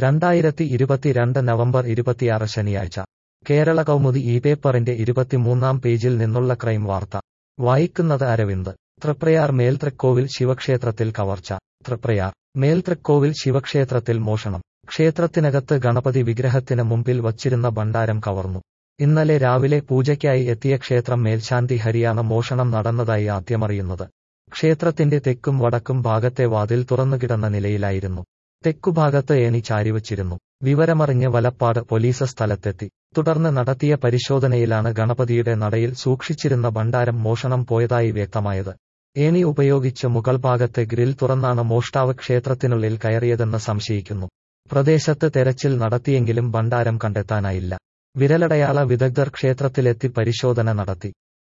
രണ്ടായിരത്തി ഇരുപത്തിരണ്ട് നവംബർ ഇരുപത്തിയാറ് ശനിയാഴ്ച കേരള കൗമുദി ഈ പേപ്പറിന്റെ ഇരുപത്തിമൂന്നാം പേജിൽ നിന്നുള്ള ക്രൈം വാർത്ത വായിക്കുന്നത് അരവിന്ദ് തൃപ്രയാർ മേൽതൃക്കോവിൽ ശിവക്ഷേത്രത്തിൽ കവർച്ച തൃപ്രയാർ മേൽതൃക്കോവിൽ ശിവക്ഷേത്രത്തിൽ മോഷണം ക്ഷേത്രത്തിനകത്ത് ഗണപതി വിഗ്രഹത്തിന് മുമ്പിൽ വച്ചിരുന്ന ഭണ്ഡാരം കവർന്നു ഇന്നലെ രാവിലെ പൂജയ്ക്കായി എത്തിയ ക്ഷേത്രം മേൽശാന്തി ഹരിയാണ് മോഷണം നടന്നതായി ആദ്യമറിയുന്നത് ക്ഷേത്രത്തിന്റെ തെക്കും വടക്കും ഭാഗത്തെ വാതിൽ തുറന്നുകിടന്ന നിലയിലായിരുന്നു തെക്കുഭാഗത്ത് ഏണി ചാരിവച്ചിരുന്നു വിവരമറിഞ്ഞ് വലപ്പാട് പോലീസ് സ്ഥലത്തെത്തി തുടർന്ന് നടത്തിയ പരിശോധനയിലാണ് ഗണപതിയുടെ നടയിൽ സൂക്ഷിച്ചിരുന്ന ഭണ്ഡാരം മോഷണം പോയതായി വ്യക്തമായത് ഏണി ഉപയോഗിച്ച് മുകൾ ഭാഗത്തെ ഗ്രിൽ തുറന്നാണ് മോഷ്ടാവ് ക്ഷേത്രത്തിനുള്ളിൽ കയറിയതെന്ന് സംശയിക്കുന്നു പ്രദേശത്ത് തെരച്ചിൽ നടത്തിയെങ്കിലും ഭണ്ഡാരം കണ്ടെത്താനായില്ല വിരലടയാള വിദഗ്ധർ ക്ഷേത്രത്തിലെത്തി പരിശോധന നടത്തി